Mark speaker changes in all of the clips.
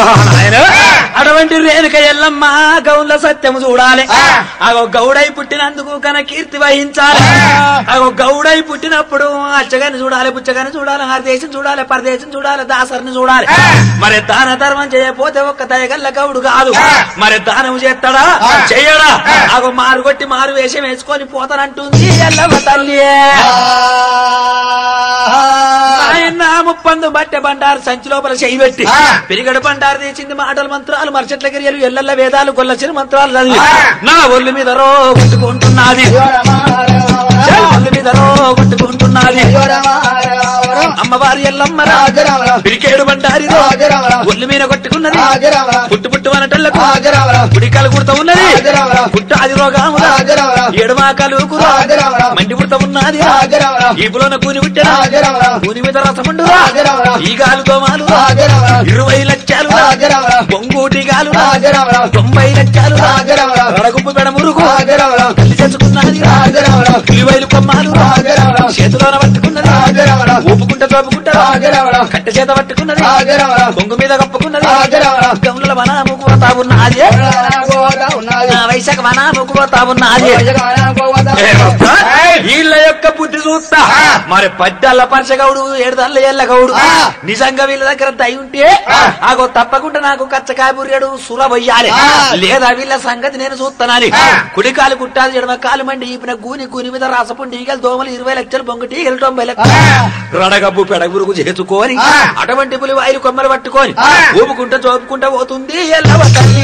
Speaker 1: అటువంటి రేణుక ఎల్లమ్మ గౌన్ల సత్యము చూడాలి అగో గౌడై పుట్టినందుకు కన కీర్తి వహించాలి అగో గౌడై పుట్టినప్పుడు అచ్చగాని చూడాలి పుచ్చగాని చూడాలి హరిదేశం చూడాలి పరదేశం చూడాలి దాసరిని చూడాలి మరి దాన ధర్మం చేయకపోతే ఒక్క దయగల్ల గౌడు కాదు మరి దానం చేస్తాడా చెయ్యడా అగో మారు కొట్టి మారు వేషం వేసుకొని పోతానంటుంది ఎల్లమ్మ తల్లి ఆయన ముప్పందు బట్టె బండారు సంచి లోపల చేయి పెట్టి పెరిగడు బండారు తీసింది మాటల మంత్రాలు మరచెట్ల గిరియలు ఎల్లెల్ల వేదాలు గొల్లచిన మంత్రాలు చదివి నా ఒళ్ళు మీద రో కొట్టుకుంటున్నది చెల్ ఒళ్ళు మీద రో కొట్టుకుంటున్నది అమ్మవారి ఎల్లమ్మరా పిరికేడు బండారి ఒళ్ళు మీద కొట్టుకున్నది పుట్టు పుట్టు అనటల్లకు పుడికాలు కుడతా ఉన్నది పుట్టు అది రోగామురా ఎడమాకాలు మండి పుడతా ఉన్నది ఈపులోన కూని పుట్టిన కూని మీద రసముండు ఈగాలు దోమాలు ఇరవై లక్షలు బొంగూటి గాలు తొంభై లక్షలు రడగుప్పు పెడ మురుగు తల్లి చేసుకున్నది ఇరువైలు కొమ్మాలు చేతిలోన పట్టుకున్నది ఊపుకుంట తోపుకుంట కట్ట చేత పట్టుకున్నది బొంగు మీద కప్పుకున్నది గమ్ముల వన ముగ్గుపోతా ఉన్నది నా వైశాఖ వన ముగ్గుపోతా ఉన్నది వీళ్ళ యొక్క బుద్ధి చూస్తా మరి పద్దెల్ల పరచగౌడు ఏడుదల్ల ఎల్ల గౌడు నిజంగా వీళ్ళ దగ్గర దయ ఉంటే ఆగో తప్పకుండా నాకు కచ్చకాయ బుర్రెడు సుర వయ్యాలి లేదా వీళ్ళ సంగతి నేను చూస్తానని కుడి కాలు కుట్టాలి ఎడమ కాలు మండి ఈపిన గూని గూని మీద రాసపుండి ఈగలు దోమలు ఇరవై లక్షలు బొంగటి ఈగలు తొంభై లక్షలు రడగబ్బు పెడగురుకు చేసుకొని అటువంటి పులి వాయిలు కొమ్మలు పట్టుకొని ఊపుకుంటా చోపుకుంటా పోతుంది ఎల్లవ తల్లి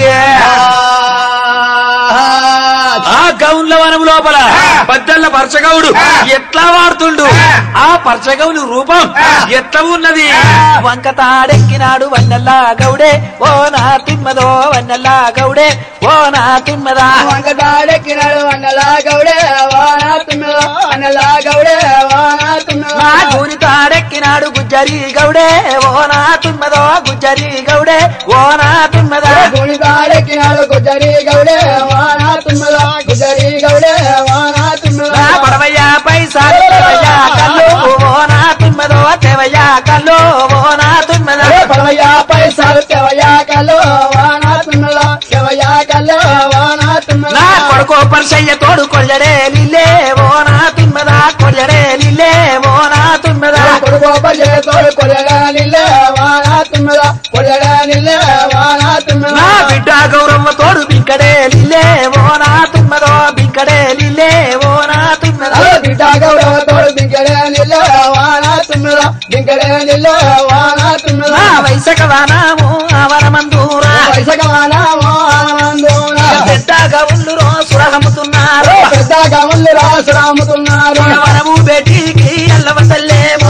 Speaker 1: ఆ గౌన్ల వనం లోపల పద్దెల్ల పరచగౌడు ఎట్లా వాడుతుండు ఆ పరచగౌని రూపం ఎట్లా ఉన్నది వంక తాడెక్కినాడు వన్నెల్లా గౌడే ఓ నా తిమ్మదో వన్నెల్లా గౌడే ఓ నా తిమ్మదా
Speaker 2: వంకటాడెక్కినాడు అన్నలా గౌడే వానా తుమ్మిలో అన్నలా గౌడే వానా
Speaker 1: నా
Speaker 2: తుమ్మిలో
Speaker 1: గూని తాడెక్కినాడు గుజ్జరి గౌడే ఓ నా తిమ్మదో గుజ్జరి గౌడే ఓ నా తిమ్మదా
Speaker 2: గుణితాడెక్కినాడు గుజరి గౌడే వానా తుమ్మిలో గుజరి గౌడే వానా తుమ్మిలో
Speaker 1: నా పడవయ్యా పైసాలు తెవయ్యా కల్లు ఓ నా తిమ్మదో తెవయ్యా కల్లు ఓ నా తిమ్మదా
Speaker 2: పడవయ్యా పైసలు తెవయ్యా కల్లో వానా తుమ్మిలో తెవయ్యా కల్లో వానా తుమ్మిలో
Speaker 1: నా కొడుకో పరిసయ్య తోడు కొల్లడే లిల్లే ఓ నా తిమ్మదా కొల్లడే లిల్లే ఓ నా తిమ్మదా
Speaker 2: కొడుకో పల్లె తోడు కొల్లగా నిల్లే వానా తుమ్మిలో కొల్లగా నిల్లే వానా తుమ్మిలో
Speaker 1: నా బిడ్డ గౌరమ్మ తోడు బింకడే లిల్లే ఓ నా తిమ్మదో బింకడే లిల్లే ఓ నా తిమ్మదా
Speaker 2: బిడ్డ గౌరవ తోడు దింకడే నిల్ల వానా తుమ్మిల దింకడే నిల్ల వానా తుమ్మిల
Speaker 1: నా వైసక వానాము అవరమందూరా
Speaker 2: వైసక వానా వానందోన
Speaker 1: పెద్దగా ఉండురో సురహమ్ముతున్నారు
Speaker 2: పెద్ద గమల్లు రాసురాముతున్నారు
Speaker 1: వనము బేటీకి ఎల్లవతల్లేమో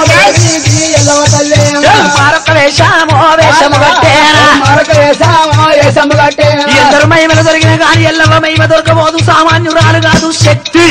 Speaker 2: ఎల్లవ తల్లి
Speaker 1: మరొక వేషామో వేషము కట్టేనా
Speaker 2: మరొక వేసామో వేసము కట్టే
Speaker 1: ఎందరు మహిమలు దొరికిన గాని ఎల్లవ మహిమ దొరకబోదు సామాన్యురాలు కాదు శక్తి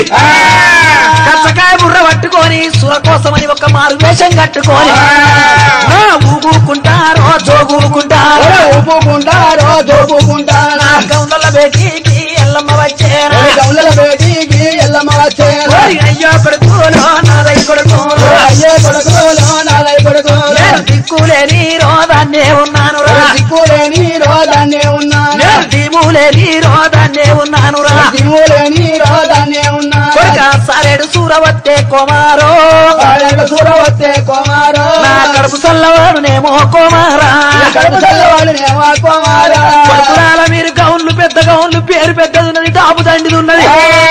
Speaker 1: కచ్చకాయ బుర్ర పట్టుకొని సుర కోసమని ఒక మారు వేషం కట్టుకొని నా ఊగుకుంటారో జోగుకుంటారో
Speaker 2: ఊపుకుంటారో దోపుకుంటారా
Speaker 1: నా గౌండల బేటీకి ఎల్లమ్మ వచ్చేనా
Speaker 2: గౌల బేటీకి ఎల్లమ్మ వచ్చే
Speaker 1: ఓరి అయ్యో కొడుకులో నాదై కొడుకులో
Speaker 2: అయ్యే కొడుకులో నాలై కొడుకు
Speaker 1: నేను దిక్కులేని రోదాన్నే ఉన్నాను రా
Speaker 2: దిక్కులేని రోదాన్నే ఉన్నాను
Speaker 1: నేను దిములేని రోదాన్నే ఉన్నాను రా
Speaker 2: దిగులేని రోదాన్నే ఉన్నాను
Speaker 1: కొడుక సారేడు సూరవత్తే కుమారో
Speaker 2: కాళ్ళ సూరవత్తే కుమారు
Speaker 1: నా కడుపు చల్లవాడునేమో కుమారా
Speaker 2: కడుపు చల్లవాడు నేమా కుమారా
Speaker 1: కొడుకురాల మీరు గౌన్లు పెద్ద గౌన్లు పేరు పెద్దది ఉన్నది టాపు దండిది ఉన్నది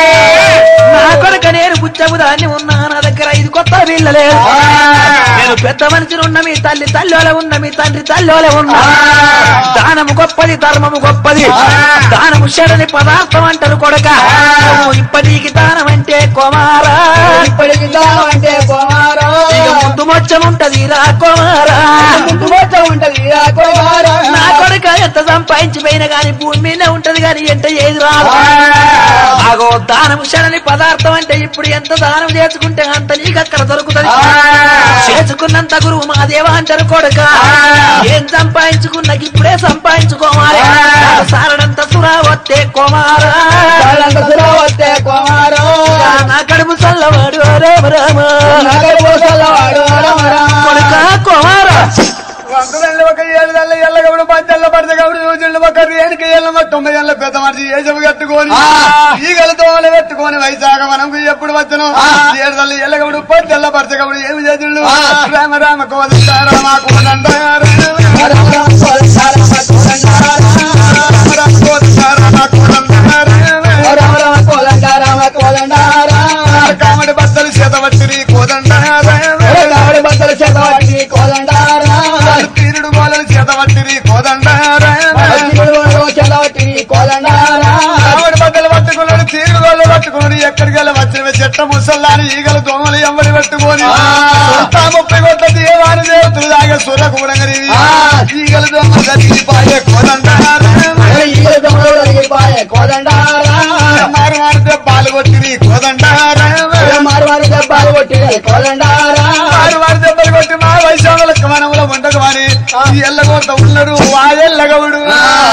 Speaker 1: నా కొడుక నేను బుచ్చపు దాన్ని ఉన్నా నా దగ్గర ఇది కొత్త వీళ్ళలేదు నేను పెద్ద మనిషిని ఉన్న మీ తల్లి తల్లోలే ఉన్న మీ తండ్రి తల్లోలే ఉన్నా దానము గొప్పది ధర్మము గొప్పది దానము చెడని పదార్థం అంటారు కొడక నువ్వు ఇప్పటికి దానం అంటే కుమారా
Speaker 2: ఇప్పటికి అంటే కుమారు
Speaker 1: ఇక ముందు మొచ్చం ఉంటది రా కుమారా
Speaker 2: ముందు మొత్తం ఉంటది ఆ కుమారు
Speaker 1: నా కొడుక ఎంత సంపాదించిపోయినా గాని భూమి మీద ఉంటది గాని ఎంత ఏది రాదు ఆగో దానము చెడని పదార్థం అంటే ఇప్పుడు ఎంత దానం చేసుకుంటే అంత నీకు అక్కడ దొరుకుతుంది చేసుకున్నంత గురువు మా దేవా అంటారు కొడుక ఏం సంపాదించుకున్నా ఇప్పుడే సంపాదించుకోవాలి సారడంత సురా వస్తే కుమారా
Speaker 2: కాళ్ళంత సురవత్తే కుమారు
Speaker 1: నా కడుపు చల్లవాడు రామ రామ
Speaker 2: నగరు పోసలవాడు రమరా
Speaker 1: కొడుక కుమారా
Speaker 3: వంకదండ్రి ఒక ఏడు దల్ల ఎల్లగౌడ గౌడు పంచల్ల పడితే గౌడు చూసిండు ఒక రేణుక ఏళ్ళ తొమ్మిది ఏళ్ళ పెద్ద మనిషి ఏజము కట్టుకొని
Speaker 2: ఆ.
Speaker 3: ఈగల దోమలు పెట్టుకొని వైశాఖ మనకు ఎప్పుడు వచ్చను
Speaker 2: ఆ.
Speaker 3: ఏడదల్లి ఎల్లగౌడు పంచల్ల పడితే గౌడు ఏమి చేసిండు
Speaker 2: ఆ.
Speaker 3: రామ రామ కోదండ రామ కోదండ
Speaker 2: రామ రామ కోదండ రామ కోదండ
Speaker 3: రామ రామ కోదండ రామ కోదండ
Speaker 2: రామ రామ కోదండ రామ కోదండ
Speaker 3: కామడి బద్దలు చేతవచ్చిరి కోదండ
Speaker 2: కావడి బద్దలు చేతవాటి కోదండ
Speaker 3: తీరుడు గోళలు చేతవచ్చిరి కోదండ
Speaker 2: చేతవాటి కోదండ
Speaker 3: కామడి బద్దలు పట్టుకున్నాడు తీరుడు గోళ్ళు పట్టుకున్నాడు ఎక్కడికి వెళ్ళి వచ్చిన చెట్ట ముసల్లాని ఈగలు దోమలు ఎమ్మడి పెట్టుకొని
Speaker 2: ఆ.
Speaker 3: తా ముప్పై కొత్త దేవాని దేవతలు దాగే సుర కూడా
Speaker 2: ఆ.
Speaker 3: ఈగలు దోమలు కలిగి పాయే కోదండ
Speaker 2: ఈగల దొంగలు అడిగిపోయే కోదండ
Speaker 3: మారు మారితే పాలు కొట్టిరి కోదండ
Speaker 2: మారు మారు దెబ్బలు కొట్టి కోదండ
Speaker 3: మారు మారి దెబ్బలు కొట్టి మా వైశాఖులకు మనముల ఉండకు అని ఎల్లగొంత ఉన్నాడు ఆ ఎల్లగవుడు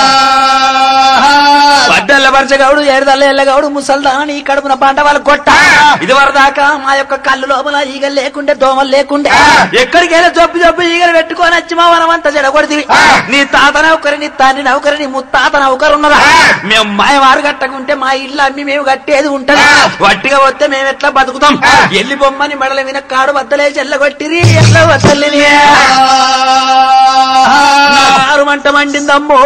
Speaker 1: పడ్డల్ల పరచగౌడు ఏడుదల్ల ఎల్లగౌడు ముసల్దాని ఈ కడుపున పంట వాళ్ళు కొట్ట ఇది వరదాకా మా యొక్క కళ్ళు లోపల ఈగలు లేకుండే దోమలు లేకుండే ఎక్కడికి వెళ్ళి జబ్బు జబ్బు ఈగలు పెట్టుకొని వచ్చి మా వనం అంతా చెడగొడితివి నీ తాత నౌకరి నీ తండ్రి నౌకరి నీ ముత్తాత నౌకరు ఉన్నదా మేము మాయవారు కట్టకుంటే మా ఇల్లు అమ్మి మేము కట్టేది ఉంటది వట్టిగా వస్తే మేము ఎట్లా బతుకుతాం ఎల్లి బొమ్మని మెడల విన కాడు బద్దలేసి ఎల్లగొట్టిరి ఎట్లా వద్దలేని ఆరు మంట మండిందమ్మో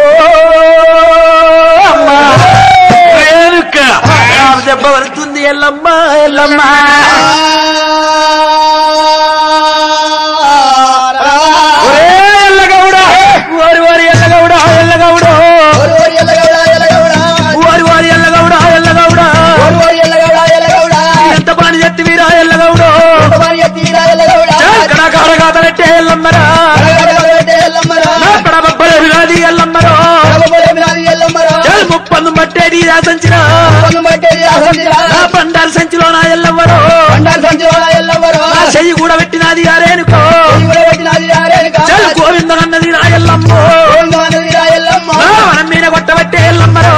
Speaker 1: అమ్మా రేణుక ఆరు దెబ్బ పడుతుంది ఎల్లమ్మ ఎల్లమ్మ ఒరే ఎల్లగౌడ ఓరి ఓరి ఎల్లగౌడ ఎల్లగౌడ ఓరి ఓరి ఎల్లగౌడ ఎల్లగౌడ ఎంత పని చెత్తి మీరా ఎల్లగౌడ కడకాడ కాతనట్టే ఎల్లమ్మరా పడ బొబ్బలే విరాది ఎల్లమ్మరో చల్ ముప్పందు మట్టేడి సంచిన నా బండారు సంచిలో నా ఎల్లమ్మరో నా చెయ్యి కూడా పెట్టినది అరేనుకో చల్ గోవిందనన్నది నా ఎల్లమ్మో నా మనం మీద కొట్టబట్టే ఎల్లమ్మరో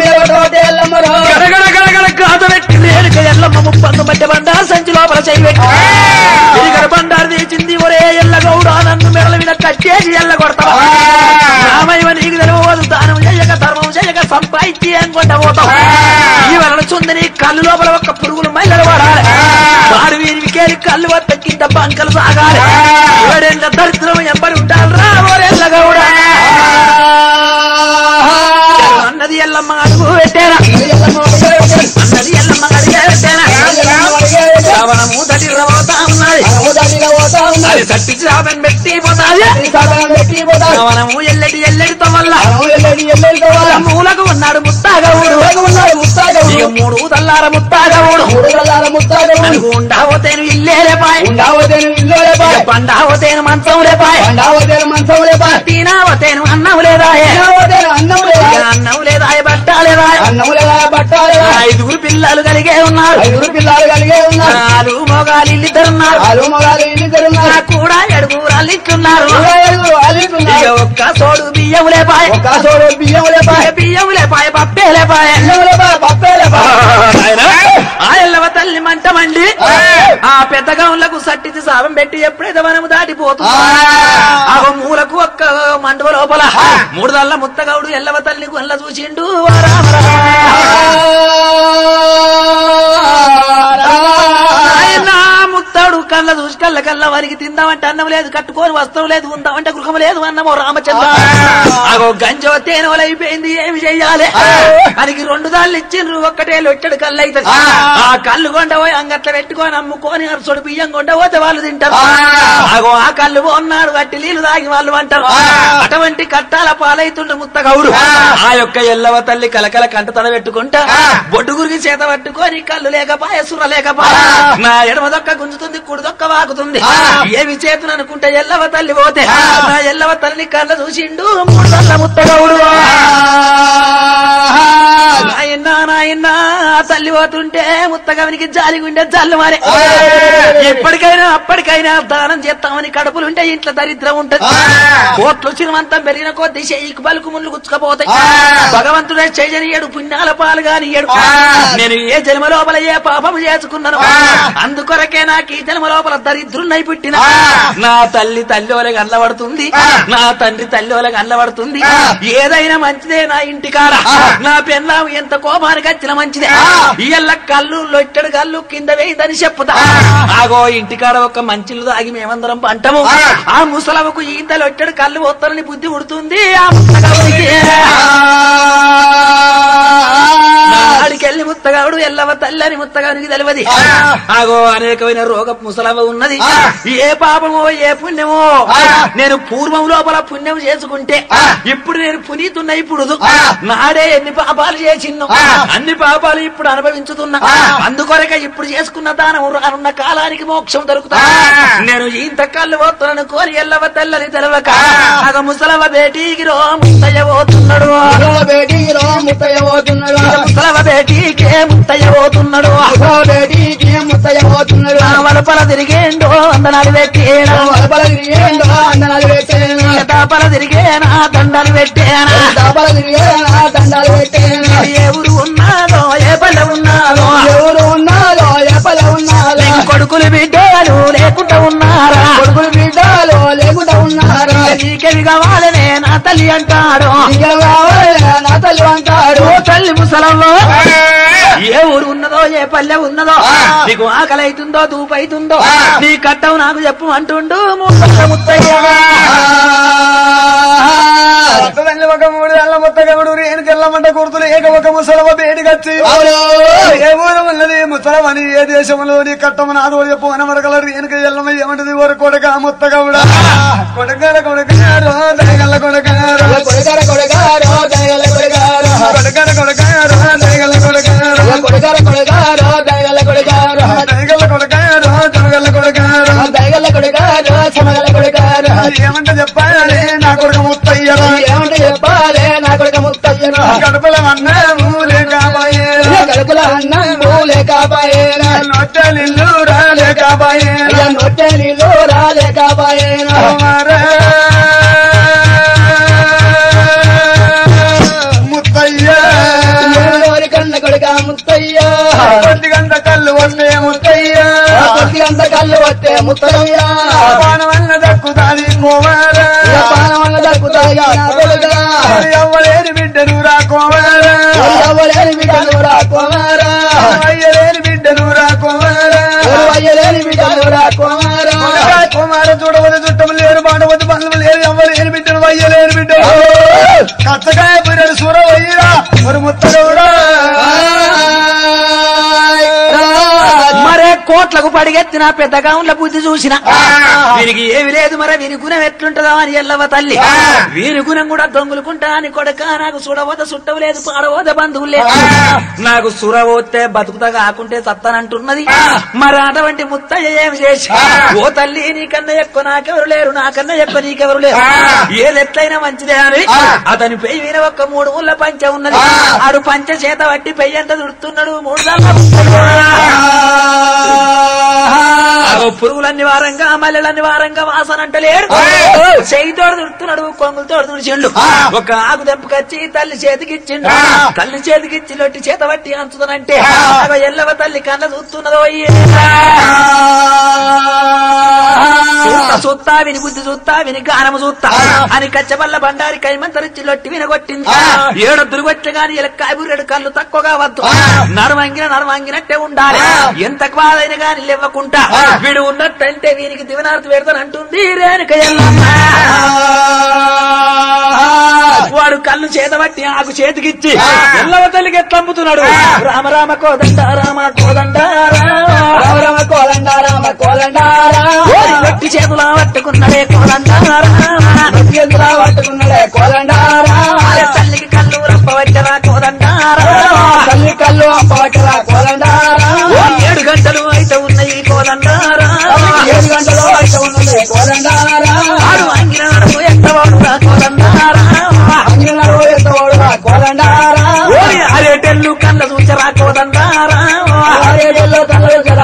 Speaker 1: గడగడ గడగడ గాత పెట్టి రేణుక ఎల్లమ్మ ముప్పందు మట్టె బండారు సంచి లోపల చెయ్యి పెట్టి ఇక్కడ బండారు తీసింది ఒరే ఎల్లగౌడ నన్ను మెడల మీద కట్టేసి ఎల్ల కొడతావా రామయ్య నీకు తెలియదు దానం చేయక ధర్మం చేయక సంపాదించి అనుకుంటా పోతాం ఈ వలన చుందని కళ్ళు లోపల ఒక పురుగులు మహిళలు పడాలి వాడు వీరికి కళ్ళు వద్ద కింద బంకలు సాగాలి ఏడేళ్ళ దరిద్రం ఎంబడి ఉంటారు రా ఓరెల్లగౌడ అన్నది ఎల్లమ్మ అడుగు పెట్టారా అన్నది ఎల్లమ్మ అడిగే పెట్టారా శ్రవణము తటి రవతా ఉన్నది అది తట్టి శ్రావణం పెట్టి పోతాది శ్రవణము ఎల్లడి ఎల్లడితో వల్ల మూలకు ఉన్నాడు ముత్తాగవుడు ఇక మూడు తల్లార ముత్తాగవుడు నలుగు ఉండావతేను ఇల్లేలే పాయ్ ఇక బండావతేను మంచం లేపాయ్ తీనావతేను అన్నం లేదాయే ఇక అన్నం లేదాయ బట్టాలేదాయ ఐదుగురు పిల్లలు కలిగే ఉన్నారు
Speaker 2: ఐదుగురు పిల్లలు కలిగే ఉన్నారు
Speaker 1: నాలుగు మొగాలు ఇల్లిద్దరున్నారు
Speaker 2: ఆలు మొగాలు ఎన్నిద్దరున్నారు
Speaker 1: నా కూడా ఏడుగురు అల్లిచ్చున్నారు
Speaker 2: ఐదుగురు అల్లుతున్నారు
Speaker 1: ఇక ఒక్క సోడు బియ్యం లేపాయ్
Speaker 2: ఒక సోడు బియ్యం లేపాయ
Speaker 1: బియ్యం లేపాయ్ పప్పే లేపాయ్
Speaker 2: బియ్యం లేపాయ పప్పే లేపాయ
Speaker 1: ఆ ఎల్లవ తల్లి మంట మండి ఆ పెద్ద గౌన్లకు సట్టిది సాపం పెట్టి ఎప్పుడైతే మనము దాటిపోతుంది ఆ మూలకు ఒక్క మండువ లోపల మూడు దల్ల ముత్తగౌడు ఎల్లవ తల్లి గొల్ల చూసిండు ఓ రామ ఆయన ముత్తాడు కళ్ళ చూసి కళ్ళ కళ్ళ వారికి తిందామంటే అన్నం లేదు కట్టుకొని వస్త్రం లేదు ఉందామంటే గృహం లేదు అన్నమో రామచంద్ర అగో గంజో తేనోలు అయిపోయింది ఏమి చెయ్యాలి మనకి రెండు దాళ్ళు ఇచ్చిండ్రు ఒక్కటే లొట్టడు కళ్ళు అయితే ఆ కళ్ళు కొండ పోయి అంగట్ల పెట్టుకొని అమ్ముకొని అరసొడు బియ్యం కొండ పోతే వాళ్ళు తింటారు అగో ఆ కళ్ళు పోన్నాడు వట్టి నీళ్లు తాగి వాళ్ళు అంటారు అటువంటి కట్టాల పాలైతుండ్రు ముత్తగౌడు ఆ యొక్క ఎల్లవ తల్లి కలకల కంట తడ పెట్టుకుంటా బొడ్డు గురికి చేత పట్టుకొని కళ్ళు లేకపాయ సుర లేకపాయ నా ఎడమ దొక్క గుంజుతుంది కుడి దొక్క వాకుతుంది ఏమి చేతును అనుకుంటే ఎల్లవ తల్లి పోతే నా ఎల్లవ తల్లి కళ్ళ చూసిండు మూడు దల్ల ముత్తగౌడు ఆయన నాయన నాయన తల్లి పోతుంటే ముత్తగవనికి జాలి గుండె జల్లు మారే ఎప్పటికైనా అప్పటికైనా దానం చేస్తామని కడుపులుంటే ఇంట్లో దరిద్రం ఉంటది కోట్లు శ్రీమంతం పెరిగిన కొద్ది చెయ్యికి బలుకు ముళ్ళు గుచ్చుకపోతాయి భగవంతుడే చేయనియడు పుణ్యాల పాలు కానియడు నేను ఏ జన్మ లోపల ఏ పాపము చేసుకున్నాను అందుకొరకే నాకు ఈ జన్మ లోపల దరిద్రున్నై పుట్టిన నా తల్లి తల్లి వాళ్ళకి అల్లబడుతుంది నా తండ్రి తల్లి వాళ్ళకి అల్లబడుతుంది ఏదైనా మంచిదే నా ఇంటి కాడ నా పెన్నాం ఎంత కోపానికి వచ్చిన మంచిదే ఇయ్యల్ల కళ్ళు లొట్టడు కళ్ళు కింద వేయదని చెప్పుతా ఆగో ఇంటికాడ ఒక మంచిలు తాగి మేమందరం పంటము ఆ ముసలవకు ఈత లొట్టడు కళ్ళు వస్తారని బుద్ధి ఉడుతుంది ఆ ముసలవకి ఆడికెళ్ళి ముత్తగాడు ఎల్లవ తల్లని ముత్తగానికి తెలియదు ఆగో అనేకమైన రోగ ముసలవ ఉన్నది ఏ పాపమో ఏ పుణ్యమో నేను పూర్వం లోపల పుణ్యం చేసుకుంటే ఇప్పుడు నేను పునీతున్న ఇప్పుడు నాడే ఎన్ని పాపాలు చేసిన్ను అన్ని పాపాలు ఇప్పుడు అనుభవించుతున్నా అందుకొరక ఇప్పుడు చేసుకున్న దానం రానున్న కాలానికి మోక్షం దొరుకుతా నేను ఇంత కళ్ళు పోతున్నాను కోరి ఎల్లవ తల్లని తెలవక ఆగ ముసలవ బేటీకి రో ముత్తయ్య పోతున్నాడు
Speaker 2: బేటీలో ముత్తయ్య పోతున్నాడు
Speaker 1: ముసలవ బేటీకే ముత్తయ్య పోతున్నాడు
Speaker 2: బేటీకి ముత్తయ్య పోతున్నాడు
Speaker 1: నా వలపల తిరిగేండో వందనాలు పెట్టేనా
Speaker 2: వలపల తిరిగేండు అందనాలు పెట్టేను
Speaker 1: తాపల తిరిగేనా దండాలు పెట్టేనా
Speaker 2: దాపల తిరిగేనా దండాలు పెట్టేను
Speaker 1: ఏ ఊరు ఉన్నాదో ఏ పల్లె ఉన్నాదో
Speaker 2: ఎవరు ఉన్నారో ఎప్పల ఉన్నారో
Speaker 1: నీకు కొడుకులు బిడ్డలు లేకుండా ఉన్నారా
Speaker 2: కొడుకులు బిడ్డలు లేకుండా ఉన్నారో
Speaker 1: నీకెవి కావాలనే నా తల్లి అంటాడు
Speaker 2: ఇంకా కావాలి నా తల్లి అంటాడు
Speaker 1: ఓ తల్లి ముసలమ్మ ఏ ఊరు ఉన్నదో ఏ పల్లె ఉన్నదో నీకు ఆకలి అవుతుందో దూపైతుందో నీ కట్టవు నాకు చెప్పు అంటుండు ముసల ముత్తయ్య
Speaker 3: అత్తదండ్రి ఒక మూడు ఎల్ల మొత్తగముడు రేణుకెళ్ళమంట గుర్తులు ఏక ఒక ముసలవ బేడిగచ్చి ఏ ఊరు ఉన్నది ముసలమని ఏ దేశంలోని కట్టమ నాదో చెప్పు అనమడగల రేణుక ఎల్లమ ఏమంటది ఓరు కొడక ముత్తగముడ కొడకార కొడకారు దయగల్ల కొడకారు
Speaker 2: కొడుకర కొడుకారో దయగల కొడుకారో
Speaker 3: కొడకార కొడకారు దయగల్ల కొడకారు
Speaker 2: కొడుకర కొడుకారో దయగల కొడుకారో
Speaker 3: దయగల్ల కొడకారు దయగల్ల కొడకారు
Speaker 2: దయగల కొడుకారో సమగల కొడుకారో
Speaker 3: ఏమంట చెప్పాలి నా కొడుకు ముత్తయ్యరా
Speaker 2: ఏమంటే చెప్పాలే నా కొడుక ముత్తయ్యను
Speaker 3: కడుపుల అన్నము లేకపోయే
Speaker 2: కడుపుల అన్నం మూలే కాపాయేనా
Speaker 3: నొట్టలిల్లు రాలేకపోయే
Speaker 2: అయ్యా నొట్టె నీళ్ళు రాలే కాపాయేనా
Speaker 3: ముత్తయ్య
Speaker 2: ఎవరి కన్న కొడుక ముత్తయ్య
Speaker 3: కొద్ది గంట కళ్ళు వస్తే ముత్తయ్య
Speaker 2: కొద్ది అంత కళ్ళు వస్తే ముత్తయ్య
Speaker 3: పానవల్ల దక్కుతాది కోవాల
Speaker 2: పానవల్ల దక్కుతాయి నా కొడుక
Speaker 3: ఎవ్వలేని బిడ్డను రా కోవాల
Speaker 2: ఎవలేని బిడ్డలు రా కుమారా
Speaker 3: అయ్యలేని బిడ్డను రా కోవాల
Speaker 2: అయ్యలేని బిడ్డలు రా కుమారా
Speaker 3: కుమార చూడవద్దు చుట్టము లేరు బాడవద్దు బంధువు లేరు ఎవ్వలేని బిడ్డను అయ్యలేని బిడ్డ కచ్చకాయ పిల్లడు సూరవయ్యరా మరి ముత్తరుడా
Speaker 1: మరే కోట్లకు పడిగెత్తిన పెద్ద గౌన్ల బుద్ధి చూసిన వీరికి ఏమి లేదు మరి వీని గుణం ఎట్లుంటదో అని ఎల్లవ తల్లి వీని గుణం కూడా దొంగులుకుంటా అని కొడక నాకు చూడబోత చుట్టవు లేదు పాడబోత బంధువులు లేదు నాకు సురవోతే బతుకుతా కాకుంటే సత్తనంటున్నది మరి అటువంటి ముత్తయ్య ఏమి చేసి ఓ తల్లి నీకన్నా ఎక్కువ నాకెవరు లేరు నాకన్నా ఎక్కువ నీకెవరు లేరు ఏది ఎట్లయినా మంచిదే అని అతని పెయ్యి మీద ఒక్క మూడు ముళ్ళ పంచ ఉన్నది ఆడు పంచ చేత పట్టి పెయ్యి ఎంత దుడుతున్నాడు మూడు దళ్ళ అగో పురుగులన్ని వారంగా మల్లెలన్ని వారంగా వాసన అంటలేడు చేయితోడు దుడుతున్నాడు కొంగులతోడు దుడిచిండు ఒక ఆకు దెబ్బకొచ్చి తల్లి చేతికిచ్చిండు తల్లి చేతికిచ్చి లొట్టి చేత పట్టి అంచుతానంటే అగో ఎల్లవ తల్లి కళ్ళ చూస్తున్నదో చూత్తా చూత్తా విని బుద్ధి చూత్తా విని గానము చూత్తా అని కచ్చబల్ల బండారి కైమంతరిచ్చి లొట్టి వినగొట్టింది ఏడొద్దులు కొట్టే గాని ఎలక్కాయ బుర్రెడు కళ్ళు తక్కువగా వద్దు నరవంగిన నరవంగినట్టే ఉండాలి ఎంత బాధైన గాని లేవకుంటా వీడు ఉన్నట్టంటే వీనికి దివనార్తి పెడతానంటుంది రేణుక ఎల్లమ్మ వాడు కళ్ళు చేతబట్టి ఆకు చేతికిచ్చి ఎల్లవ తల్లికి ఎట్లా అమ్ముతున్నాడు రామ రామ కోదండ రామ కోదండ
Speaker 2: రామ రామ కోలండా రామ కోలండారా
Speaker 1: గట్టి చేతులా పట్టుకున్నదే కోదండ
Speaker 2: ఎదురా పట్టుకున్నాడే కోలండారా
Speaker 1: తల్లికి కళ్ళు రప్పవచ్చరా కోదండ
Speaker 2: తల్లి కళ్ళు అప్పవచ్చరా కోలండారా
Speaker 1: ఏడు గంటలు అయితే ఉన్నాయి కోదండారా
Speaker 2: ఏడు గంటలు అయితే ఉన్నది కోలండారా
Speaker 1: ఆడు అంగినాడు ఎత్తవాడురా కోదండారా
Speaker 2: అంగినరు ఎత్తవాడురా కోలండారా
Speaker 1: ఓరి అరేటెల్లు కన్న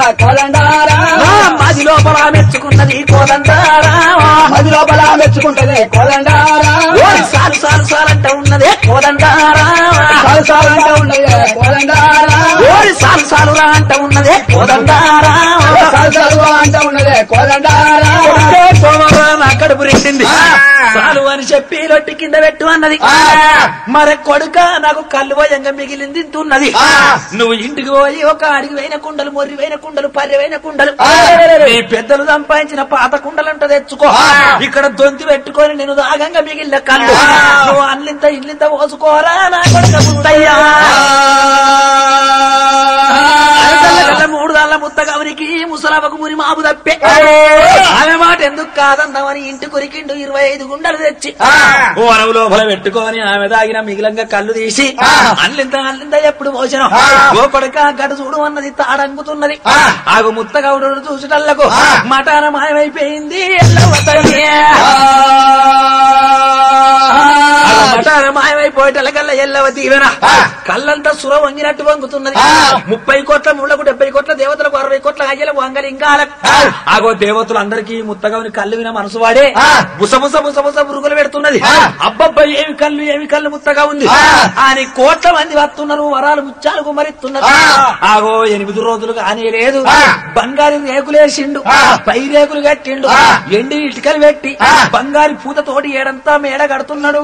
Speaker 2: కోదండారా
Speaker 1: నా మది లోపల మెచ్చుకున్నది కోదంటారా
Speaker 2: మది లోపల మెచ్చుకుంటది కోదండారా
Speaker 1: ఓరి సాలు సాలు సాలంట ఉన్నదే కోదంటారా
Speaker 2: సాలు సాలు అంటూ ఉండదు కోదండారా
Speaker 1: ఓరి సాలు సాలు రా అంట ఉన్నదే కోదంటారా
Speaker 2: సాలు సాలు అంటూ ఉన్నది కోదండారా
Speaker 1: కొడుకే సోమవారం నా కడుపు రెండింది చాలు అని చెప్పి రొట్టి కింద పెట్టు అన్నది మరి కొడుక నాకు కళ్ళు భయంగా మిగిలింది తింటున్నది నువ్వు ఇంటికి పోయి ఒక అడిగి వేయిన కుండలు మొర్రి వేయిన కుండలు పర్రె వేయిన కుండలు నీ పెద్దలు సంపాదించిన పాత కుండలంట తెచ్చుకో ఇక్కడ దొంతి పెట్టుకొని నేను దాగంగా మిగిలిన కళ్ళు నువ్వు అల్లింత ఇల్లింత పోసుకోరా నా కొడుక ముత్తయ్యా అరకల్ల మూడు దాళ్ళ ముత్త గవరికి ముసలవకు మురి మాపు తప్పే ఆమె మాట ఎందుకు కాదన్నామని ఇంటి కొరికిండు ఇరవై ఐదు గుండలు తెచ్చి ఓ అనవు లోపల పెట్టుకొని ఆమె దాగిన మిగిలంగా కళ్ళు తీసి అల్లింత అల్లింత ఎప్పుడు మోసను ఓ కొడుక గడు చూడు అన్నది తాడంగుతున్నది ఆగు ముత్త గౌడు చూసిటల్లకు మటాన మాయమైపోయింది ఎల్లవ్వ తల్లి. ఆ మటాన మాయమైపోయేటల్లకల్లా ఎల్లవ దీవెన కళ్ళంతా సుర వంగినట్టు వంగుతున్నది ముప్పై కోట్ల ముళ్ళకు డెబ్బై కోట్ల దేవతలకు అరవై కోట్ల అయ్యల వంగలి ఇంకా ఆగో దేవతలు అందరికీ ముత్తగవని కళ్ళు విన మనసు వాడే బుస బుస బుస బుస పురుగులు పెడుతున్నది అబ్బబ్బా ఏమి కళ్ళు ఏమి కళ్ళు ముత్తగా ఉంది అని కోట్ల మంది వస్తున్నారు వరాలు ముత్యాలు కుమరిస్తున్నారు ఆగో ఎనిమిది రోజులు కానీ లేదు బంగారు రేకులేసిండు పై రేకులు కట్టిండు ఎండి ఇటుకలు పెట్టి బంగారు పూత తోటి ఏడంతా మేడ కడుతున్నాడు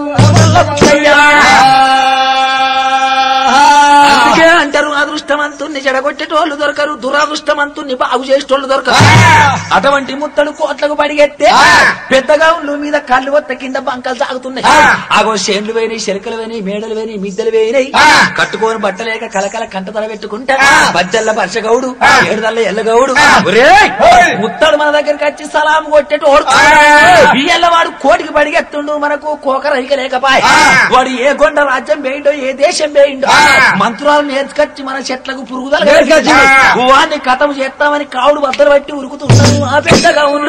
Speaker 1: అందుకే అంటారు అదృష్టమంతుణ్ణి చెడగొట్టేటోళ్ళు దొరకరు దురదృష్టమంతుణ్ణి బాగు చేసేటోళ్ళు దొరకరు అటువంటి ముత్తడు కోట్లకు పడిగెత్తే పెద్దగా ఉండు మీద కళ్ళు వత్త కింద బంకలు సాగుతున్నాయి ఆగో చేండ్లు వేయినాయి శరికలు వేయినాయి మేడలు వేయినాయి మిద్దెలు వేయినాయి కట్టుకొని బట్టలేక కలకల కంటతల పెట్టుకుంటా బజ్జల్ల పరచగౌడు ఏడుదల్ల ఎల్లగౌడు ఒరేయ్! ముత్తడు మన దగ్గరికి వచ్చి సలాం కొట్టేటోడు బియ్యల్ల వాడు కోటికి పడిగెత్తుండు మనకు కోకరైక లేకపాయ వాడు ఏ కొండ రాజ్యం వేయిండో ఏ దేశం వేయిండో మంత్రాలు నేర్చుకొచ్చి మన చెట్లకు పురుగుదల వాడిని కథం చేస్తామని కావుడు బద్దలు పట్టి ఉరుకుతున్నాడు ఆ పెద్దగా ఉండు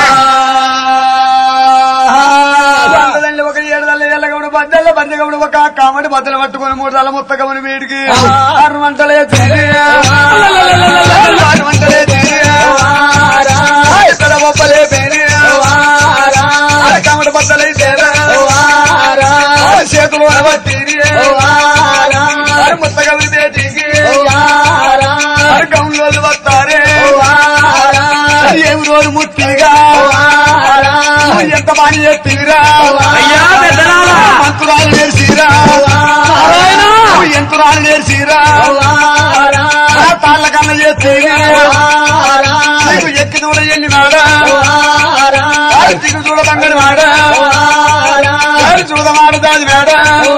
Speaker 3: వందదండ్లు ఒక ఏడుదల్ల ఎల్లగవుడు బద్దెల్ల బద్దెగవుడు ఒక కామడి బద్దలు పట్టుకొని మూడు దళ్ళ ముత్తగమని వీడికి ఆరు మంటలే తీరి. ఆరు మంటలే తీరి. ఇతర బొబ్బలే పేరి. ఆరు కామడి బద్దలే తీరి. ఆరు చేతులు వడబట్టిరి. ఆరు ముత్తగవి బేటికి ఆరు గౌన్లోలు వస్తారే ఏమి రోజు ముత్తిగా నువ్వు ఎంత పని చేతివిరా
Speaker 1: అయ్యా పెద్దలారా.
Speaker 3: మంత్రాలు నేర్చిరా నువ్వు యంత్రాలు నేర్చిరా తాళ్ళ కన్నా చేతివి నీకు ఎక్కి దూడ వెళ్ళినాడా దిగు చూడ బంగడి వాడా చూడమాడు దాది వేడా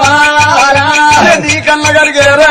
Speaker 3: నీ కన్న కలిగేరా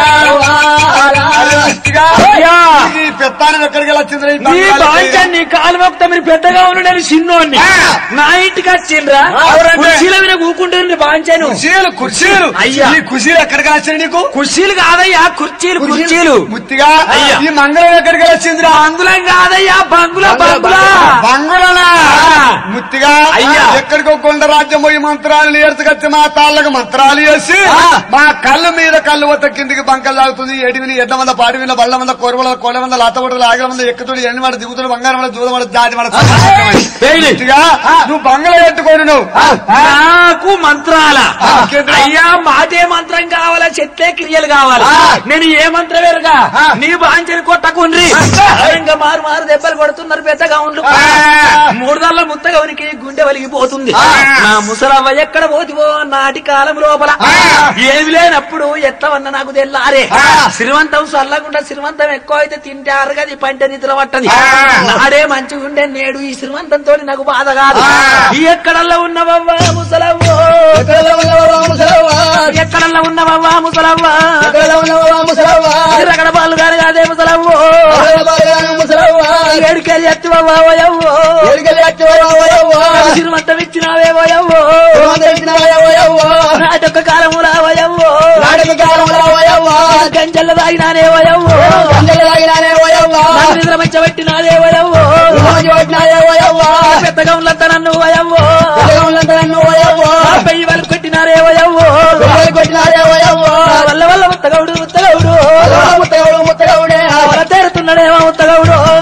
Speaker 3: ఈ పెత్తానం ఎక్కడికి వచ్చింది
Speaker 1: నీ బాధ్యత నీ కాలు మొక్త మీరు పెద్దగా ఉండు నేను చిన్నోడిని నా ఇంటికి వచ్చిండ్రా
Speaker 3: ఎవరంటే?
Speaker 1: కుర్చీల మీద కూకుంటుంది బాంచాను
Speaker 3: కుర్చీలు కుర్చీలు
Speaker 1: అయ్యా.
Speaker 3: ఈ కుర్చీలు ఎక్కడికి వచ్చింది నీకు
Speaker 1: కుర్చీలు కాదయ్యా కుర్చీలు కుర్చీలు
Speaker 3: ముత్తిగా
Speaker 1: అయ్యా.
Speaker 3: ఈ మంగళం ఎక్కడికి వచ్చిందిరా
Speaker 1: బంగులం కాదయ్యా బంగుల బంగుల
Speaker 3: బంగుళనా
Speaker 1: ఆ.
Speaker 3: ముత్తిగా
Speaker 1: అయ్యా.
Speaker 3: ఎక్కడికో కొండ రాజ్యం పోయి మంత్రాలు నేర్చుకొచ్చి మా తాళ్ళకు మంత్రాలు చేసి
Speaker 1: ఆ.
Speaker 3: మా కళ్ళు మీద కళ్ళు వద్ద కిందికి బంకలు లాగుతుంది ఎడివిని ఎడ్ల మంద పాడి మీద బళ్ళ మంద కొరవల కోళ్ళ మంద లాతబొడలు ఆగల మంద ఎక్కుతుడు ఎండి మడ దిగుతుడు బంగారం మడ దూద మడ జాతి మడ
Speaker 1: వేయలే.
Speaker 3: ముత్తిగా నువ్వు బంగళ ఎట్టుకోడు నువ్వు
Speaker 1: నాకు మంత్రాల
Speaker 3: ఆ, ఇంకేంట్రా?
Speaker 1: అయ్యా మాటే మంత్రం కావాలా చెట్లే క్రియలు కావాలా
Speaker 3: ఆ.
Speaker 1: నేను ఏ మంత్రం వేరుగా
Speaker 3: ఆ.
Speaker 1: నీ బాంచని కొట్టకుండ్రి ఇంకా మారు మారు దెబ్బలు కొడుతున్నారు పెద్దగా ఉండు
Speaker 3: ఆ.
Speaker 1: మూడు దళ్ళ ముత్తగవనికి గుండె వలిగిపోతుంది
Speaker 3: ఆ.
Speaker 1: నా ముసలవ్వ ఎక్కడ పోతివో నాటి కాలం లోపల
Speaker 3: ఆ.
Speaker 1: ఏమి లేనప్పుడు ఎత్తవన్న నాకు తెల్లారే
Speaker 3: ఆ.
Speaker 1: శ్రీమంతం చల్లకుండా శ్రీమంతం ఎక్కువ అయితే తింటే అరగది పంట నిద్ర పట్టది
Speaker 3: ఆ.
Speaker 1: నాడే మంచిగా ఉండే నేడు ఈ శ్రీమంతంతో నాకు బాధ కాదు
Speaker 3: ఆ.
Speaker 1: ఈ ఎక్కడల్లా ఉన్నవవ్వా ముసలవ్వో ఎక్కడల్లా ఉన్నవవ్వా ముసలవ్వా రగడ పాలు గారు కాదే ముసలవ్వో ఏడుకెళ్ళి ఎత్తువవ్వా ఓయవ్వో శ్రీమంతం ఇచ్చినావే ఓయవ్వో నాటొక్క కాలములా ఓయవ్వో గంజల్ల తాగినానే ఓయవ్వో నాకు నిద్ర మంచబెట్టినాదే ఓయవ్వో పెద్దగా ఉన్నంత నన్ను ఓయవ్వో పెయ్యి వాళ్ళు కొట్టినారే ఓయవ్వో వల్ల వల్ల ముత్తగౌడు ముత్తగౌడు వల్ల తేరుతున్నాడేమో ముత్తగౌడు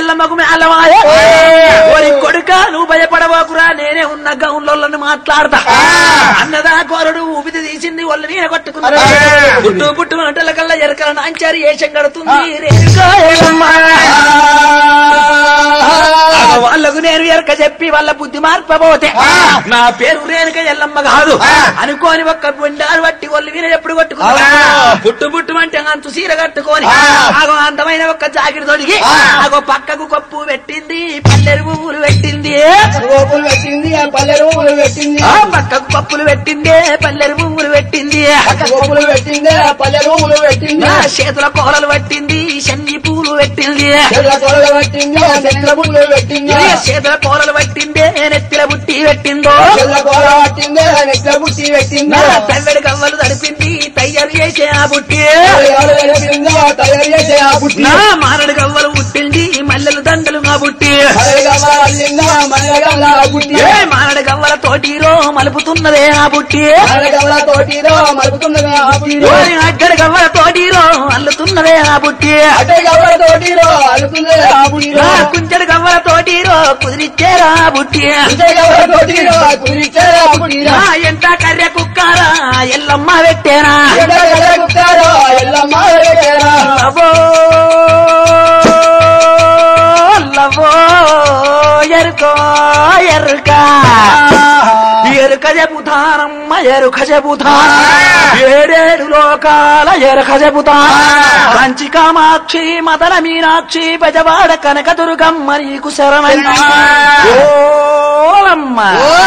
Speaker 1: ఎల్లమ్మకు మేళమాయ ఓరి కొడుక నువ్వు భయపడబోకురా నేనే ఉన్న గౌన్లోళ్ళని మాట్లాడతా అన్నదా కోరడు ఊపిది తీసింది వాళ్ళు మీద కొట్టుకున్నా పుట్టు పుట్టు అంటల కల్లా ఎరకల నాంచారి ఏషం కడుతుంది రేణుకా ఎల్లమ్మ. వాళ్ళకు నేను ఎరక చెప్పి వాళ్ళ బుద్ధి మార్పబోతే నా పేరు రేణుక ఎల్లమ్మ కాదు అనుకోని ఒక్క గుండాలు పట్టి వాళ్ళు వీణ ఎప్పుడు కొట్టుకున్నా పుట్టు పుట్టు అంటే అంతు సీర కట్టుకొని ఆగో అందమైన ఒక్క జాకెట్ తొడిగి ఆగో పక్కకు కొప్పు పెట్టింది పల్లెరు పువ్వులు పెట్టింది
Speaker 2: గోపులు పెట్టింది ఆ పల్లె రూపులు పెట్టింది
Speaker 1: ఆ పక్కకు పప్పులు పెట్టింది పల్లెరు పువ్వులు పెట్టింది
Speaker 2: గోపులు పెట్టింది ఆ పల్లె రూపులు పెట్టింది
Speaker 1: నా చేతుల కోరలు పట్టింది శన్ని పూలు పెట్టింది
Speaker 2: చెట్ల కొడలు పెట్టింది ఆ చెట్ల పుల్లు పెట్టింది
Speaker 1: ఏ చేతుల కోరలు పట్టింది నెత్తిల బుట్టి పెట్టిందో
Speaker 2: చెట్ల కూర పట్టింది ఆ నెట్ల పుట్టి పెట్టింది
Speaker 1: నా తల్లడి కవ్వలు తడిపింది తయారు చేసే ఆ బుట్టి
Speaker 2: ఎవరు పెట్టిందో తయారు చేసే ఆ పుట్టి
Speaker 1: నా మారడు కవ్వలు పుట్టింది మల్లెలు దండలు నా బుట్టి
Speaker 2: మల్లెగా అల్లిందా మల్లెగా పుట్టి
Speaker 1: ఏ మారడు కవ్వల తోటిరో మలుపుతున్నదే ఆ బుట్టి
Speaker 2: మల్లెగవల తోటిలో మలుపుతున్నది ఆ పుట్టి
Speaker 1: ఓరి అగ్గడి కవ్వల తోటిరో అల్లుతున్నదే ఆ బుట్టి
Speaker 2: అటే గవల తోటిలో అలుకున్నది ఆ పుట్టి
Speaker 1: నా కుంచెడు కవ్వల తోటిరో కుదిరిచ్చేరా ఆ బుట్టి
Speaker 2: అటే గవల తోటిలో కురిచే ఆ పుట్టి
Speaker 1: నా ఎంట కర్రె కుక్కారా ఎల్లమ్మ పెట్టేనా
Speaker 2: ఎడ ఎడ కుట్టారో ఎల్లమ్మ పెట్టారా
Speaker 1: లవో లవో ఎరుకో ఎరుక ఎరుక చెబుతానమ్మ ఎరుక చెబుతాను ఏడేడు లోకాల ఎరుక చెబుతాను కంచి కామాక్షి మదన మీనాక్షి బెజవాడ కనక దుర్గమ్మ నీకు శరణమ్మ ఓలమ్మ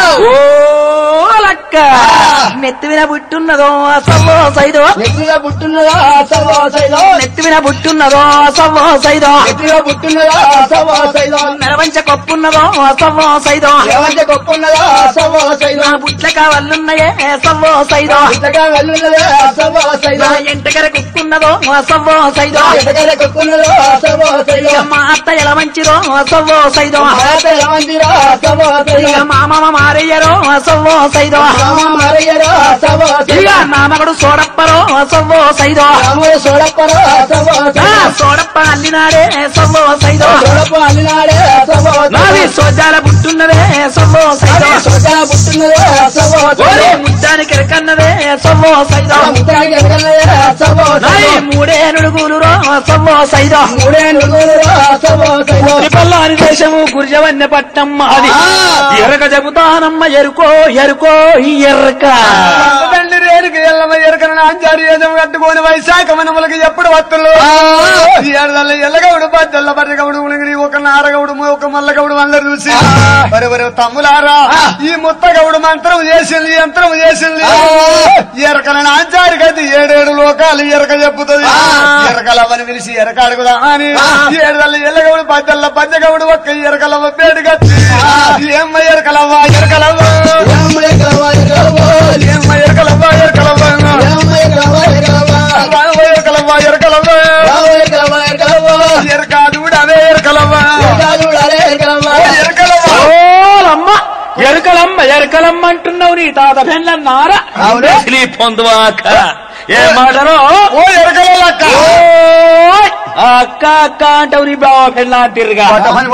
Speaker 1: ఓలక్క నెత్తివిన బుట్టున్నదో సవ్వో సైదో
Speaker 2: నెత్తిలో పుట్టున్నదా సవో సైలో
Speaker 1: నెత్తివిన బుట్టున్నదో సవ్వో సైదో
Speaker 2: నెత్తిలో పుట్టున్నదా సవో సైలో
Speaker 1: నెలవంచ కొప్పున్నదో సవ్వో సైదో
Speaker 2: ఏమంత గొప్పన్నదా సవో సైలో
Speaker 1: నా బుట్ల కావల్లున్నాయే సవ్వో సైదో
Speaker 2: ఇంతగా వెళ్ళున్నదా సవో సైలో
Speaker 1: నా ఎంటకర కుక్కున్నదో సవ్వో సైదో
Speaker 2: ఎదగల గొప్పన్నదా సవో సైలో
Speaker 1: ఇక మా అత్త ఎలా మంచిదో సవ్వో సైదో
Speaker 2: భారత రమందిరా సవో సైలో
Speaker 1: ఇక మా మామ మారయ్యరో సవ్వో సైదో
Speaker 2: రామ మారయ్యరా సవో
Speaker 1: ఇక
Speaker 2: సైలో
Speaker 1: నా మగడు సోడప్పరో సవ్వో సైదో
Speaker 2: రాముడు సోడప్పరా సవో
Speaker 1: ఆ,
Speaker 2: సైలో
Speaker 1: సోడప్ప అల్లినాడే సవ్వో సైదో
Speaker 2: సోడప్ప అల్లినాడే సవో
Speaker 1: నాది సోజాల బుట్టున్నదే సవ్వో సైదో
Speaker 2: సోడా పుట్టున్నదా సవో
Speaker 1: ఓరే
Speaker 2: సైలో
Speaker 1: ముద్దానికి ఎరకన్నదే సవ్వో సైదో
Speaker 2: ముద్రాకి ఎదగలదా సవో
Speaker 1: నాయి
Speaker 2: సైలో
Speaker 1: మూడే నుడుగులు రో సవ్వో సైదో
Speaker 2: మూడే నుగురురా సవో సైలో
Speaker 1: పల్లాని దేశము గురిజవన్య పట్టం అది ఎరక చెబుతానమ్మ ఎరుకో ఎరుకో ఈ ఎర్రక
Speaker 3: తండ్రి రేణుకి ఎల్లమ్మ ఎరకన నాంచారి ఏదం కట్టుకొని వైశాఖ మనములకి ఎప్పుడు వత్తులు ఏడదల్ల ఎల్లగౌడు బద్దల్ల బర్రగౌడు ఉలిగిరి ఒక నారగౌడు ఒక మల్లగౌడు అందరు చూసి మరి మరి తమ్ములారా ఈ ముత్తగౌడు మంత్రం చేసింది యంత్రం చేసింది ఎరకల నాంచారి గది ఏడేడు లోకాలు ఎరక చెప్పుతుంది ఎరకలవ్వని పిలిచి ఎరక అడుగుదా అని ఏడదల్ల ఎల్లగౌడు బద్దల్ల బద్దగౌడు ఒక్క ఎరకలవ్వ పేడు కట్టి ఏమ్మ ఎరకలవ్వ ఎరకలవ్వ
Speaker 2: రామయ్య కలవా కలవా
Speaker 3: ఏమ్మ ఎరకలవ్వ ఎరకలవ్వ
Speaker 2: రామయ్య కలవా కలవా
Speaker 3: రామయ్య ఎరకలవ్వ ఎరకలవ్వ
Speaker 2: రామయ్య కలవా కలవా
Speaker 3: ఎరకాదుడు అవే ఎరకలవ్వ
Speaker 2: రాజుడాలే కలవా
Speaker 3: ఎరకలవ్వ
Speaker 1: ఓలమ్మ ఎరుకలమ్మ ఎరుకలమ్మ అంటున్నావు నీ తాత పెళ్ళన్నారా
Speaker 2: అవునే.
Speaker 1: నీ పొందువాక ఏ మాటరో
Speaker 3: ఓ ఎరకలక్క
Speaker 1: ఓయ్! అక్క అక్క అంటావు నీ బావ పెళ్ళాంటిరుగా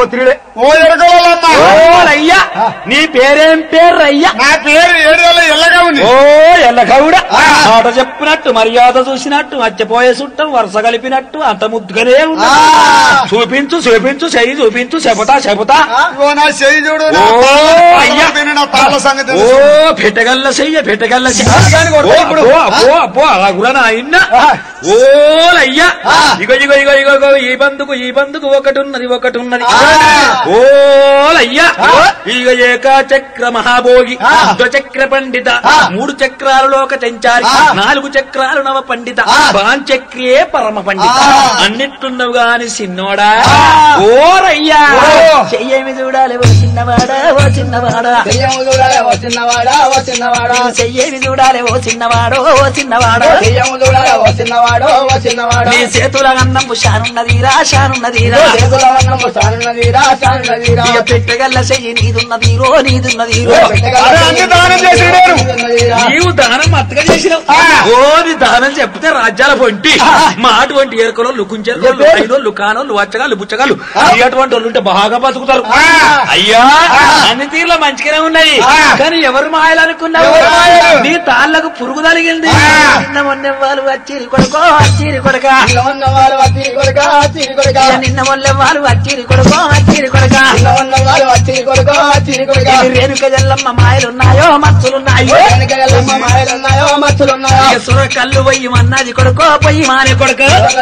Speaker 3: ఓ ఎరకలమ్మ
Speaker 1: ఓలయ్యా నీ పేరేం పేరు అయ్యా
Speaker 3: నా పేరు ఏడుదల ఎల్లగా ఉంది
Speaker 1: ఓ ఎల్లగౌడ మాట చెప్పినట్టు మర్యాద చూసినట్టు మర్చిపోయే చుట్టం వరుస కలిపినట్టు అంత ముద్దుగానే ఉన్నా చూపించు చూపించు చెయ్యి చూపించు చెబుతా చెబుతా
Speaker 3: ఓ నా చెయ్యి చూడు నా
Speaker 1: ఓ,
Speaker 3: తాళ
Speaker 1: అయ్యా.
Speaker 3: సంగతి, నా తాళ సంగతి
Speaker 1: ఓ పెట్టగల్ల చెయ్య పెట్టగల్ల చెయ్య
Speaker 3: దాన్ని కొడతా ఇప్పుడు.
Speaker 1: ఓ, అబ్బో, అబ్బో, అలా కూడా నాయన్న ఓలయ్యా ఇగో ఇగో ఇగో ఇగో ఇగో ఈ బందుకు ఈ బందుకు ఒకటి ఉన్నది ఒకటి ఉన్నది ఓలయ్యా ఇగ ఏక చక్ర మహాభోగి ద్వచక్ర పండిత మూడు చక్రాలు ఒక చెంచారి నాలుగు చక్రాలు నవ పండిత పాంచక్రియే పరమ పండిత అన్నిట్లున్నవు గాని సిన్నోడా ఓరయ్యా చెయ్యేమి చూడాలి ఓ చిన్నవాడా ఓ చిన్నవాడా
Speaker 2: దెయ్యము చూడాలి ఓ చిన్నవాడా ఓ చిన్నవాడా
Speaker 1: చెయ్యేమి చూడాలి ఓ చిన్నవాడో ఓ చిన్నవాడా
Speaker 2: దెయ్యము చూడాలి ఓ చిన్నవాడో ఓ చిన్నవాడా
Speaker 1: నీ చేతుల గంధం షానున్నదిరా షానున్నదిరా
Speaker 2: చేతుల వర్ణము సానున్నదిరా సానున్నదిరా
Speaker 1: ఇక పెట్టగల్ల చెయ్యి నీదున్నదిరో నీదున్నదిరో
Speaker 3: అరే అన్ని దానం చేసినారు
Speaker 1: నీవు దానం మత్తగా చేసినావు ఓ నీ దానం చెప్తే రాజ్యాల పొంటి మా అటువంటి ఏరుకలోళ్ళు కుంచెరుకోళ్ళు ఐదోళ్ళు కానోళ్ళు వచ్చగాళ్ళు బుచ్చగాళ్ళు ఈ అటువంటి వాళ్ళు ఉంటే బాగా బతుకుతారు అయ్యా అన్ని తీర్ల మంచిగానే ఉన్నాయి కానీ ఎవరు మాయలు అనుకున్నావు
Speaker 3: ఎవరు మాయలు?
Speaker 1: నీ తాళ్ళకు పురుగు తలిగింది నిన్న మొన్న వాళ్ళు వచ్చిరి కొడుకో వచ్చిరి కొడక
Speaker 2: ఉన్నవారు వచ్చిరి కొడుక వచ్చిరి కొడుక
Speaker 1: నిన్న మొన్న వాళ్ళు వచ్చిరి కొడుకో వచ్చిరి కొడక
Speaker 2: ఉన్నవారు వచ్చిరి కొడుక వచ్చిరి కొడుక
Speaker 1: రేణుక జల్లమ్మ మాయలున్నాయో మత్తులున్నాయో
Speaker 2: వెనక ఎల్లమ్మ మాయలున్నాయో మచ్చులున్నాయో
Speaker 1: ఇక సుర కళ్ళు పొయ్యి మన్నది కొడుకో పొయ్యి మానే కొడుకు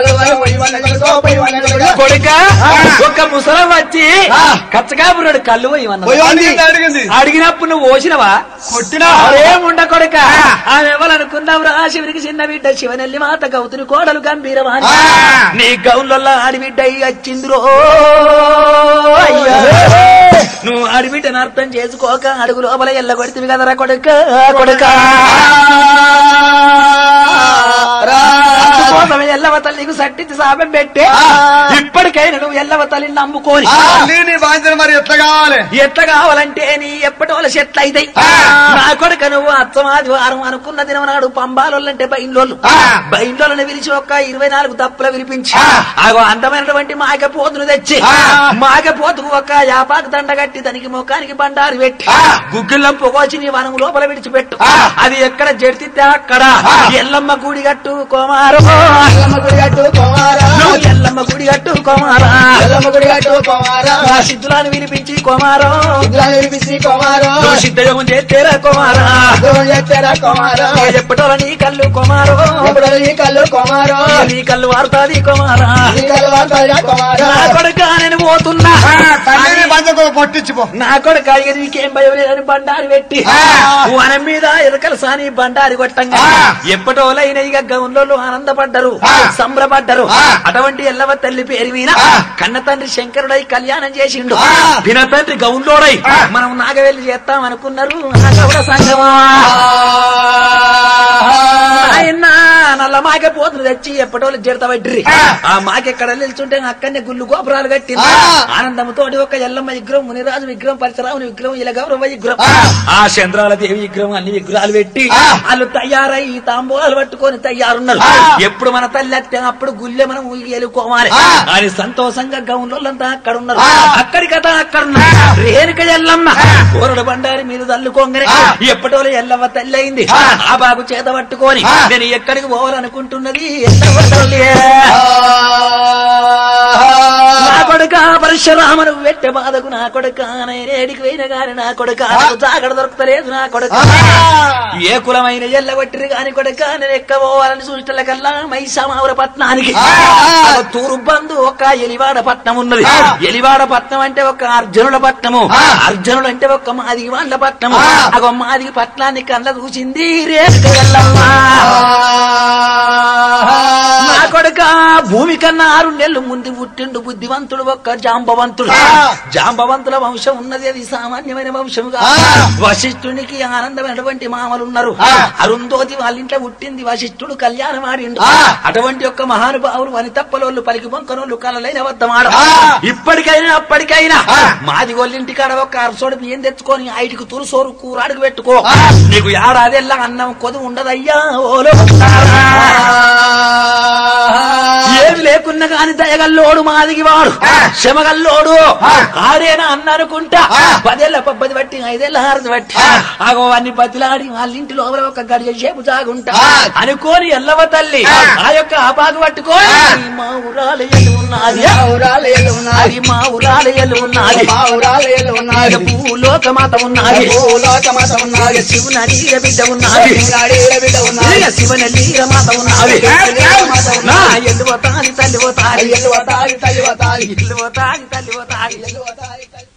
Speaker 1: కొడుక ఒక ముసలం వచ్చి కచ్చకాపురాడు కళ్ళు పోయి
Speaker 3: అడిగింది అడిగింది
Speaker 1: అడిగినప్పుడు నువ్వు ఓసినవా
Speaker 3: కొట్టినా
Speaker 1: ఏముండ కొడుక ఆమె ఎవరనుకున్నావు రా శివునికి చిన్న బిడ్డ శివనెల్లి మాత గౌతుని కోడలు గంభీరవాణి నీ గౌన్లలో ఆడిబిడ్డ అయ్యి వచ్చిందిరో అయ్యా నువ్వు ఆడిబిడ్డను అర్థం చేసుకోక అడుగు లోపల ఎల్లగొడితివి కదరా కొడుక కొడుక అందుకోసమే ఎల్లవ తల్లికి సట్టించి సాపం పెట్టే ఇప్పటికైనా నువ్వు ఎల్లవ తల్లిని నమ్ముకోని
Speaker 3: తల్లి నీ బాధ్యత మరి ఎట్లా కావాలి
Speaker 1: ఎట్లా కావాలంటే నీ ఎప్పటి వాళ్ళ చెట్లు అయితాయి నా కొడుక నువ్వు అత్తమాది వారం అనుకున్న దినం నాడు పంబాలోళ్ళంటే బయలుళ్ళు బయలుళ్ళని పిలిచి ఒక్క ఇరవై నాలుగు దప్పుల వినిపించి ఆగో అందమైనటువంటి మాక పోతును తెచ్చి మాక పోతుకు ఒక యాపాకు దండ కట్టి దానికి ముఖానికి బండారు పెట్టి గుగ్గిళ్ళం పొగోచి నీ వనం లోపల విడిచిపెట్టు అది ఎక్కడ జడితే అక్కడ ఎల్లమ్మ గుడి కట్టు కోమారు నువ్వు ఎల్లమ్మ గుడి కట్టు కోమారా ఆ సిద్ధులను వినిపించి కోమారో నువ్వు సిద్ధయోగం చేస్తేరా కుమారా ఎప్పటోల నీ కళ్ళు కుమారో
Speaker 2: కళ్ళు కుమారో
Speaker 1: నీ కళ్ళు వారుతాది కుమారా నా కొడుక నేను పోతున్నా
Speaker 3: తల్లిని బాధ్యత పొట్టించిపో
Speaker 1: నా కొడుక ఇక నీకేం భయం లేదని బండారి పెట్టి వనం మీద ఎరకల సాని బండారి కొట్టంగా ఎప్పటోలైన ఇక గౌన్లో ఆనందపడ్డరు సంబరపడ్డరు అటువంటి ఎల్లవ తల్లి పేరు మీద కన్న తండ్రి శంకరుడై కళ్యాణం చేసిండు పిన తండ్రి గౌన్లోడై మనం నాగవెల్లి చేస్తాం అనుకున్నారు నాగవుడ సంగమా ఆయన నల్ల మాకే పోతులు తెచ్చి ఎప్పటోళ్ళు జడత పడ్డ్రి ఆ మాకెక్కడ నిల్చుంటే అక్కడనే గుళ్ళు గోపురాలు కట్టింది ఆనందంతోటి ఒక ఎల్లమ్మ విగ్రహం మునిరాజు విగ్రహం పరిసరాముని విగ్రహం ఇలా గౌరవ విగ్రహం ఆ చంద్రాల దేవి విగ్రహం అన్ని విగ్రహాలు పెట్టి వాళ్ళు తయారై తాంబూలాలు పట్టుకొని తయారున్నారు ఎప్పుడు మన తల్లి అత్తే అప్పుడు గుళ్ళె మనం ఎలుకోవాలి అని సంతోషంగా గౌన్లంతా అక్కడ ఉన్నారు అక్కడి కథ అక్కడ ఉన్నారు రేణుక ఎల్లమ్మ కోరడు బండారి మీరు తల్లుకోగానే ఎప్పటోళ్ళు ఎల్లమ్మ తల్లి అయింది ఆ బాబు చేత పట్టుకొని నేను ఎక్కడికి పోవాలనుకుంటున్నది ఎల్లమ్మ తల్లి నా కొడుక పరశురామను పెట్టే బాధకు నా కొడుక నేనేడికి పోయిన గాని నా కొడుక నాకు జాగడ దొరుకుతలేదు నా కొడుక ఏ కులమైన ఎల్లగొట్టిరు కాని కొడుక నేను ఎక్కబోవాలని చూసిన కల్లా మైసామావుర పట్నానికి ఒక తూరు బంధు ఒక ఎలివాడ పట్నం ఉన్నది ఎలివాడ పట్నం అంటే ఒక అర్జునుల పట్నము అర్జునుడు అంటే ఒక మాదిగి వాళ్ళ పట్నము ఒక మాదిగి పట్నాన్ని కళ్ళ చూసింది రేఖ ఎల్లమ్మ నా కొడుక భూమి కన్నా ఆరు నెలలు ముందు పుట్టిండు బుద్ధివంతుడు ఒక్క జాంబవంతుడు జాంబవంతుల వంశం ఉన్నది అది సామాన్యమైన వంశం కాదు వశిష్ఠునికి ఆనందమైనటువంటి మామలు ఉన్నారు అరుంధోతి వాళ్ళ ఇంట్లో పుట్టింది వశిష్ఠుడు కళ్యాణం ఆడిండు అటువంటి యొక్క మహానుభావులు వనితప్పలోళ్ళు పలికి బొంకనోళ్ళు కలలైన వద్దమాడ ఇప్పటికైనా అప్పటికైనా మాది వాళ్ళింటి కాడ ఒక అరసోడు బియ్యం తెచ్చుకొని ఐటికి తురుసోరు కూరాడుకు పెట్టుకో నీకు ఏడాదెల్లా అన్నం కొదు ఉండదయ్యా ఓలో ఏమి లేకున్నా కాని దయగల్లోడు మాదిగి వాడు శమగల్లోడు ఆడేనా అన్ననుకుంటా పదేళ్ల పబ్బది బట్టి ఐదేళ్ల హారతి బట్టి ఆగో అన్ని బతిలాడి వాళ్ళ ఇంటి లోపల ఒక గడియ సేపు జాగుంటా అనుకోని ఎల్లవ తల్లి ఆ యొక్క ఆపాకు పట్టుకోని మా ఊరాల ఎల్లు ఉన్నది అది మా ఊరాల ఎల్లు ఉన్నది ఇక భూలోక మాత ఉన్నది ఇక శివుని అడిగిన బిడ్డ ఉన్నది ఇక శివుని లీల మాత ఉన్నది నా ఎల్లు పోతాది తల్లి పోతాది
Speaker 2: తల్లి వతాలి తల్లి వతాలి
Speaker 1: ఇల్లు పోతాది తల్లి పోతాది
Speaker 2: తల్లి వతాలి